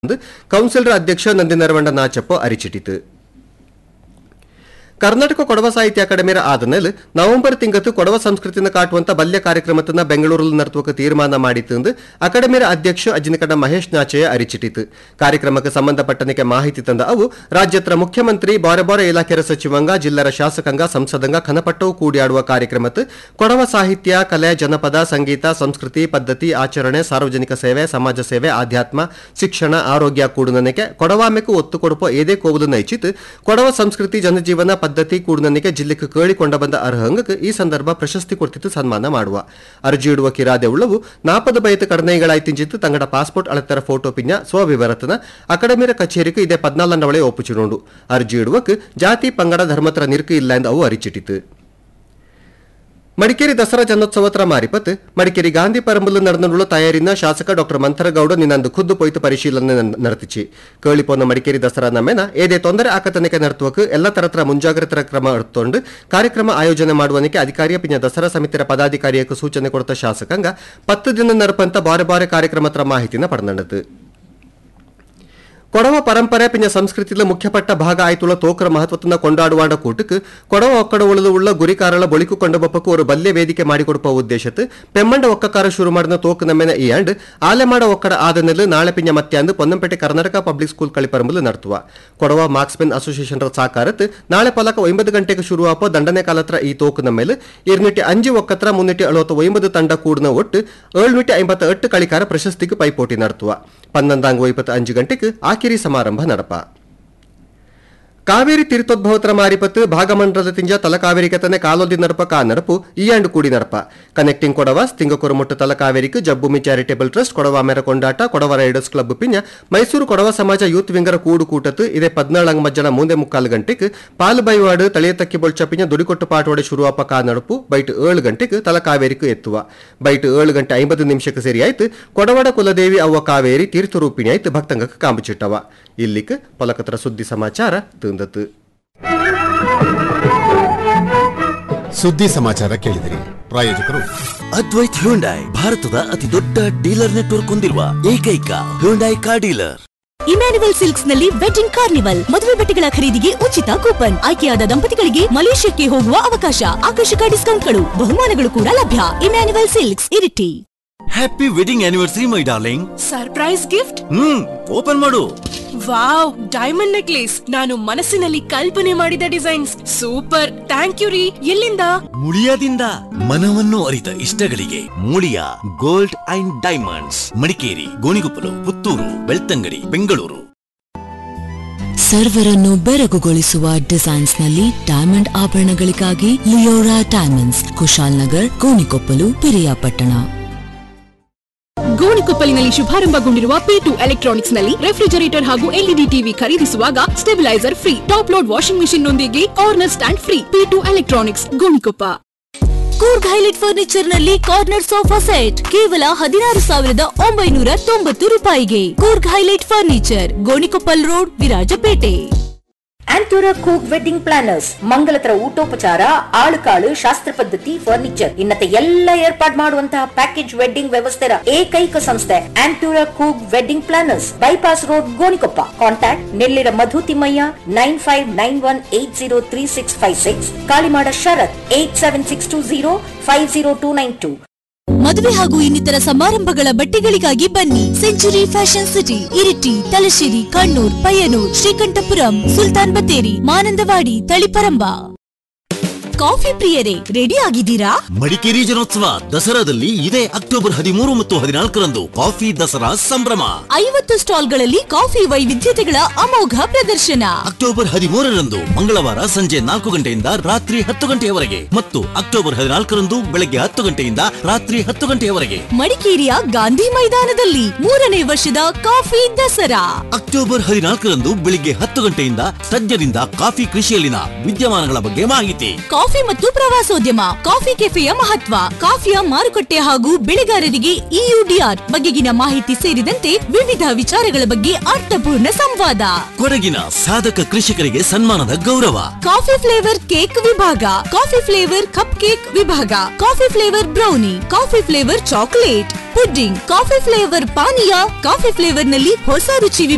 ಎಂದು ಕೌನ್ಸಿಲರ್ ಅಧ್ಯಕ್ಷ ನಂದಿನರವಣ್ಣ ನಾಚಪ್ಪ ಅರಿಚಿಟಿತು ಕರ್ನಾಟಕ ಕೊಡವ ಸಾಹಿತ್ಯ ಅಕಾಡೆಮಿಯ ಆದಮೇಲೆ ನವೆಂಬರ್ ತಿಂಗತ್ತು ಕೊಡವ ಸಂಸ್ಕೃತಿನ ಕಾಟುವಂತ ಬಲ್ಯ ಕಾರ್ಯಕ್ರಮತನ್ನ ಬೆಂಗಳೂರಲ್ಲಿ ನಡೆಸುವ ತೀರ್ಮಾನ ಮಾಡಿತು ಎಂದು ಅಕಾಡೆಮಿಯ ಅಧ್ಯಕ್ಷ ಅಜಿನಕಡ ಮಹೇಶ್ ನಾಚಯ್ಯ ಅರಿಚಿಟಿತು ಕಾರ್ಯಕ್ರಮಕ್ಕೆ ಸಂಬಂಧಪಟ್ಟನಿಗೆ ಮಾಹಿತಿ ತಂದ ಅವು ರಾಜ್ಯದ ಮುಖ್ಯಮಂತ್ರಿ ಬಾರೆ ಬಾರೆ ಇಲಾಖೆಯ ಸಚಿವಂಗ ಜಿಲ್ಲರ ಶಾಸಕಾಂಗ ಸಂಸದಂಗ ಖನಪಟ್ಟವು ಕೂಡಿಯಾಡುವ ಕಾರ್ಯಕ್ರಮತ್ತು ಕೊಡವ ಸಾಹಿತ್ಯ ಕಲೆ ಜನಪದ ಸಂಗೀತ ಸಂಸ್ಕೃತಿ ಪದ್ಧತಿ ಆಚರಣೆ ಸಾರ್ವಜನಿಕ ಸೇವೆ ಸಮಾಜ ಸೇವೆ ಆಧ್ಯಾತ್ಮ ಶಿಕ್ಷಣ ಆರೋಗ್ಯ ಕೂಡುನನಿಗೆ ಕೊಡವಾಮೆಕು ಒತ್ತು ಕೊಡುವ ಏದೇ ಕೋವಲು ನೈಚಿತ್ ಕೊಡವ ಸಂಸ್ಕೃತಿ ಜನಜೀವನ ಪದ್ಧತಿ ಕೂಡುನನಿಗೆ ಜಿಲ್ಲೆಗೆ ಕೇಳಿಕೊಂಡ ಬಂದ ಅರ್ಹಂಗಕ್ಕೆ ಈ ಸಂದರ್ಭ ಪ್ರಶಸ್ತಿ ಕೊಡ್ತಿತ್ತು ಸನ್ಮಾನ ಮಾಡುವ ಅರ್ಜಿ ಇಡುವ ಕಿರಾದೆ ಉಳ್ಳವು ನಾಪದ ಬಯತು ಕಡನೈಗಳಾಯ್ತಿಂಚಿತ್ತು ತಂಗಡ ಪಾಸ್ಪೋರ್ಟ್ ಅಳತರ ಫೋಟೋ ಪಿನ್ಯ ಸ್ವವಿವರತನ ಅಕಾಡೆಮಿಯ ಕಚೇರಿಗೂ ಇದೇ ಪದ್ನಾಲ್ಕಂಡವಳೆ ಒಪ್ಪುಚಿರೋಂಡು ಅರ್ಜಿ ಇಡುವಕ್ಕೆ ಜಾತಿ ಪಂಗಡ ಧರ್ಮತ್ರ ನಿರುಕು ಇಲ್ಲ ಎಂದು ಅವು ಅರಿಚಿಟ್ಟಿತು ಮಡಿಕೇರಿ ದಸರಾ ಜನೋತ್ಸವತ್ರ ಮಾರಿಪತ್ ಮಡಿಕೇರಿ ಗಾಂಧಿ ಪರಂಬಲು ನಡೆದುಳ್ಳ ತಯಾರಿನ ಶಾಸಕ ಡಾಕ್ಟರ್ ಮಂಥರಗೌಡ ನಿನ್ನಂದು ಖುದ್ದು ಪೊಯ್ತು ಪರಿಶೀಲನೆ ನನ್- ನಡೆತಿಚಿ ಕೇಳಿಪೋನ ಮಡಿಕೇರಿ ದಸರಾ ನಮ್ಮೆನ ಏದೇ ತೊಂದರೆ ಆಕತನಿಕೆ ನರ್ತವಕ್ಕೆ ಎಲ್ಲ ತರತ್ರ ಮುಂಜಾಗ್ರತಾ ಕ್ರಮ ಎತ್ತೊಂಡು ಕಾರ್ಯಕ್ರಮ ಆಯೋಜನೆ ಮಾಡುವನಿಗೆ ಅಧಿಕಾರಿಯ ಪಿನ್ನ ದಸರಾ ಸಮಿತಿಯ ಪದಾಧಿಕಾರಿಯಕ್ಕೆ ಸೂಚನೆ ಕೊಡ್ತ ಶಾಸಕಾಂಗ ಪತ್ತು ದಿನ ನರಪಂತ ಬಾರೆ ಬಾರೆ ಕಾರ್ಯಕ್ರಮತ್ರ ಮಾಹಿತಿನ ಪಡೆದಂಡದು ಕೊಡವ ಪರಂಪರೆ ಪಿನ್ನ ಸಂಸ್ಕೃತಿಲ ಮುಖ್ಯಪಟ್ಟ ಭಾಗ ಆಯ್ತುള്ള ತೋಕರ ಮಹತ್ವತನ ಕೊಂಡಾಡುವಾಡ ಕೂಟಕ್ಕೆ ಕೊಡವ ಒಕ್ಕಡ ಉಳಿದು ಉಳ್ಳ ಗುರಿಕಾರಳ ಬಳಿಕು ಕೊಂಡ ಬಪ್ಪಕ್ಕೆ ஒரு ಬಲ್ಯ ವೇದಿಕೆ ಮಾಡಿಕೊಡುವ ಉದ್ದೇಶತ್ ಪೆಮ್ಮಂಡ ಒಕ್ಕಕಾರ ಶುರು ಮಾಡಿದ ತೋಕು ನಮ್ಮೆನ ಈ ಅಂಡ್ ಆಲೆಮಾಡ ಒಕ್ಕಡ ಆದನೆಲ್ಲ ನಾಳೆ ಪಿನ್ನ ಮತ್ತೆ ಅಂದು ಪೊನ್ನಂಪೇಟೆ ಕರ್ನಾಟಕ ಪಬ್ಲಿಕ್ ಸ್ಕೂಲ್ ಕಳಿಪರಂಬಲು ನಡ್ತುವ ಕೊಡವ ಮಾರ್ಕ್ಸ್ಮೆನ್ ಅಸೋಸಿಯೇಷನ್ ಸಾಕಾರತ್ ನಾಳೆ ಪಲಕ ಒಂಬತ್ತು ಗಂಟೆಗೆ ಶುರುವಾಪ ದಂಡನೆ ಕಾಲತ್ರ ಈ ತೋಕು ನಮ್ಮೇಲೆ ಇರ್ನಿಟಿ ಅಂಜು ಒಕ್ಕತ್ರ ಮುನ್ನಿಟಿ ಅಳವತ್ತು ಒಂಬತ್ತು ತಂಡ ಕೂಡಿನ ಒಟ್ಟು ಏಳ್ನೂಟಿ ಐಂಬತ್ತ ಎಟ್ಟು ಕಳಿಕಾರ ಪ್ರಶಸ್ತಿಗೆ ಪೈಪೋಟಿ ನಡ್ತುವ ಪನ್ನೊಂದಾಂಗು ಇಪ್ಪತ್ತು ಅಂಜು ಗಂಟೆಗೆ ಆಕಿರಿ ಸಮಾರಂಭ ನಡಪ ಕಾವೇರಿ ತೀರ್ಥೋದ್ಭವತ್ರ ಮಾರಿಪತ್ತು ಭಾಗಮಂಡಲದ ತಿಂಜ ತಲಕಾವೇರಿಕತನೆ ಕಾಲೋದಿ ನಡಪ ಕಾ ನಡಪು ಈ ಆಂಡು ಕೂಡಿ ನಡಪ ಕನೆಕ್ಟಿಂಗ್ ಕೊಡವ ತಿಂಗಕುರುಮುಟ್ಟು ತಲಕಾವೇರಿಕು ಜಬ್ಬುಮಿ ಚಾರಿಟೇಬಲ್ ಟ್ರಸ್ಟ್ ಕೊಡವ ಮೇರ ಕೊಂಡಾಟ ಕೊಡವ ರೈಡರ್ಸ್ ಕ್ಲಬ್ ಪಿನ್ಯ ಮೈಸೂರು ಕೊಡವ ಸಮಾಜ ಯೂತ್ ವಿಂಗರ ಕೂಡು ಕೂಟತ್ತು ಇದೇ ಪದ್ನಾಳಂಗ್ ಮಜ್ಜನ ಮೂಂದೆ ಮುಕ್ಕಾಲು ಗಂಟೆಗೆ ಪಾಲು ಬೈವಾಡು ತಳಿಯತಕ್ಕಿ ಬೊಳ್ಚ ಪಿನ್ಯ ದುಡಿಕೊಟ್ಟು ಪಾಟೋಡೆ ಶುರುವಾಪ ಕಾ ನಡಪು ಬೈಟ್ ಏಳು ಗಂಟೆಗೆ ತಲಕಾವೇರಿಕು ಎತ್ತುವ ಬೈಟ್ ಏಳು ಗಂಟೆ ಐಂಬತ್ತು ನಿಮಿಷಕ್ಕೆ ಸೇರಿ ಆಯ್ತು ಕೊಡವಡ ಕುಲದೇವಿ ಅವ್ವ ಕಾವೇರಿ ತೀರ್ಥರೂಪಿಣಿ ಆಯ್ತು ಭಕ್ತಂಗಕ್ಕೆ ಕಾಂಬುಚಿಟ್ಟವ ಇಲ್ಲಿಕ್ ಪೊಲಕತ್ರ ಸುದ್ದಿ ಸಮಾಚಾರ ತಂದತ್ತು ಸುದ್ದಿ ಸಮಾಚಾರ ಕೇಳಿದಿರಿ ಪ್ರಾಯೋಜಕರು ಅದ್ವೈತ್ ಹ್ಯುಂಡಾಯ್ ಭಾರತದ ಅತಿ ದೊಡ್ಡ ಡೀಲರ್ ನೆಟ್ವರ್ಕ್ ಹೊಂದಿರುವ ಏಕೈಕ Hyundai car dealer Immanuel silks ನಲ್ಲಿ ವೆಡ್ಡಿಂಗ್ ಕಾರ್ನಿವಲ್ ಮದುವೆ ಬಟ್ಟೆಗಳ ಖರೀದಿಗೆ ಉಚಿತ ಕೂಪನ್ ಆಯ್ಕೆಯಾದ ದಂಪತಿಗಳಿಗೆ ಮಲೇಷ್ಯಾಕ್ಕೆ ಹೋಗುವ ಅವಕಾಶ ಆಕರ್ಷಕ ಡಿಸ್ಕೌಂಟ್ಗಳು ಬಹುಮಾನಗಳು ಕೂಡ ಲಭ್ಯ Immanuel silks Iritty happy wedding anniversary my darling surprise gift hmm open ಮಾಡು ವಾವ್ ಡೈಮಂಡ್ ನೆಕ್ಲೇಸ್ ನಾನು ಮನಸ್ಸಿನಲ್ಲಿ ಕಲ್ಪನೆ ಮಾಡಿದ ಡಿಸೈನ್ಸ್ ಸೂಪರ್ ಥ್ಯಾಂಕ್ ಯು ರೀ ಎಲ್ಲಿಂದ ಮುಳಿಯಾದಿಂದ ಮನವನ್ನು ಅರಿತ ಇಷ್ಟಗಳಿಗೆ Muliya gold and diamonds Madikeri Gonikoppal Puttur Belthangady Bengaluru ಸರ್ವರನ್ನು ಬೆರಗುಗೊಳಿಸುವ ಡಿಸೈನ್ಸ್ ನಲ್ಲಿ ಡೈಮಂಡ್ ಆಭರಣಗಳಿಗಾಗಿ ಲಿಯೋರಾ ಡೈಮಂಡ್ಸ್ ಕುಶಾಲ್ ನಗರ್ ಕೋಣಿಕೊಪ್ಪಲು ಪಿರಿಯಾಪಟ್ಟಣ ಗೋಣಿಕೊಪ್ಪಲಿನಲ್ಲಿ ಶುಭಾರಂಭಗೊಂಡಿರುವ ಪಿ ಟು ಎಲೆಕ್ಟ್ರಾನಿಕ್ಸ್ ನಲ್ಲಿ ರೆಫ್ರಿಜರೇಟರ್ ಹಾಗೂ ಎಲ್ಇಡಿ ಟಿವಿ ಖರೀದಿಸುವಾಗ stabiliser free top load washing machine ನೊಂದಿಗೆ corner stand free P two electronics Gonikoppa Coorg highlight furniture ನಲ್ಲಿ ಕಾರ್ನರ್ ಸೋಫಾ ಸೆಟ್ ಕೇವಲ ಹದಿನಾರು ಸಾವಿರದ ಒಂಬೈನೂರ ತೊಂಬತ್ತು ರೂಪಾಯಿಗೆ Coorg highlight furniture Gonikoppal road Virajpet ಆಂಟೂರ Kook wedding planners ಮಂಗಲತರ ಊಟೋಪಚಾರ ಆಳುಕಾಳು ಶಾಸ್ತ್ರ ಪದ್ಧತಿ ಫರ್ನಿಚರ್ ಇನ್ನತೆ ಎಲ್ಲ ಏರ್ಪಾಡ್ ಮಾಡುವಂತಹ ಪ್ಯಾಕೇಜ್ ವೆಡ್ಡಿಂಗ್ ವ್ಯವಸ್ಥೆಯ ಏಕೈಕ ಸಂಸ್ಥೆ Antoora Kook wedding planners bypass road Gonikoppa contact Nellira Madhu Thimmaiah nine five nine one eight zero three six five six Kalimada Sharath eight seven six two zero five zero two nine two ಮದುವೆ ಹಾಗೂ ಇನ್ನಿತರ ಸಮಾರಂಭಗಳ ಬಟ್ಟೆಗಳಿಗಾಗಿ ಬನ್ನಿ century fashion city Iritty Thalassery Kannur Payyanur Sreekandapuram Sultan Bathery Mananthavady Taliparamba coffee ಪ್ರಿಯರೇ ರೆಡಿ ಆಗಿದ್ದೀರಾ ಮಡಿಕೇರಿ ಜನೋತ್ಸವ ದಸರಾದಲ್ಲಿ ಇದೇ ಅಕ್ಟೋಬರ್ ಹದಿಮೂರು ಮತ್ತು ಹದಿನಾಲ್ಕರಂದು ಕಾಫಿ ದಸರಾ ಸಂಭ್ರಮ ಐವತ್ತು ಸ್ಟಾಲ್ಗಳಲ್ಲಿ ಕಾಫಿ ವೈವಿಧ್ಯತೆಗಳ ಅಮೋಘ ಪ್ರದರ್ಶನ ಅಕ್ಟೋಬರ್ ಹದಿಮೂರರಂದು ಮಂಗಳವಾರ ಸಂಜೆ ನಾಲ್ಕು ಗಂಟೆಯಿಂದ ರಾತ್ರಿ ಹತ್ತು ಗಂಟೆಯವರೆಗೆ ಮತ್ತು ಅಕ್ಟೋಬರ್ ಹದಿನಾಲ್ಕರಂದು ಬೆಳಗ್ಗೆ ಹತ್ತು ಗಂಟೆಯಿಂದ ರಾತ್ರಿ ಹತ್ತು ಗಂಟೆಯವರೆಗೆ ಮಡಿಕೇರಿಯ ಗಾಂಧಿ ಮೈದಾನದಲ್ಲಿ ಮೂರನೇ ವರ್ಷದ ಕಾಫಿ ದಸರಾ ಅಕ್ಟೋಬರ್ ಹದಿನಾಲ್ಕರಂದು ಬೆಳಿಗ್ಗೆ ಹತ್ತು ಗಂಟೆಯಿಂದ ತಜ್ಞರಿಂದ ಕಾಫಿ ಕೃಷಿಯಲ್ಲಿನ ವಿದ್ಯಮಾನಗಳ ಬಗ್ಗೆ ಮಾಹಿತಿ ಕಾಫಿ ಮತ್ತು ಪ್ರವಾಸೋದ್ಯಮ ಕಾಫಿ ಕೆಫೆಯ ಮಹತ್ವ ಕಾಫಿಯ ಮಾರುಕಟ್ಟೆ ಹಾಗೂ ಬೆಳೆಗಾರರಿಗೆ ಇಯುಡಿಆರ್ ಬಗೆಗಿನ ಮಾಹಿತಿ ಸೇರಿದಂತೆ ವಿವಿಧ ವಿಚಾರಗಳ ಬಗ್ಗೆ ಅರ್ಥಪೂರ್ಣ ಸಂವಾದ ಕೊಡಗಿನ ಸಾಧಕ ಕೃಷಿಕರಿಗೆ ಸನ್ಮಾನದ ಗೌರವ ಕಾಫಿ ಫ್ಲೇವರ್ ಕೇಕ್ ವಿಭಾಗ ಕಾಫಿ ಫ್ಲೇವರ್ ಕಪ್ ಕೇಕ್ ವಿಭಾಗ coffee flavour brownie coffee flavour chocolate pudding coffee flavour ಪಾನೀಯ ಕಾಫಿ ಫ್ಲೇವರ್ ನಲ್ಲಿ ಹೊಸ ರುಚಿ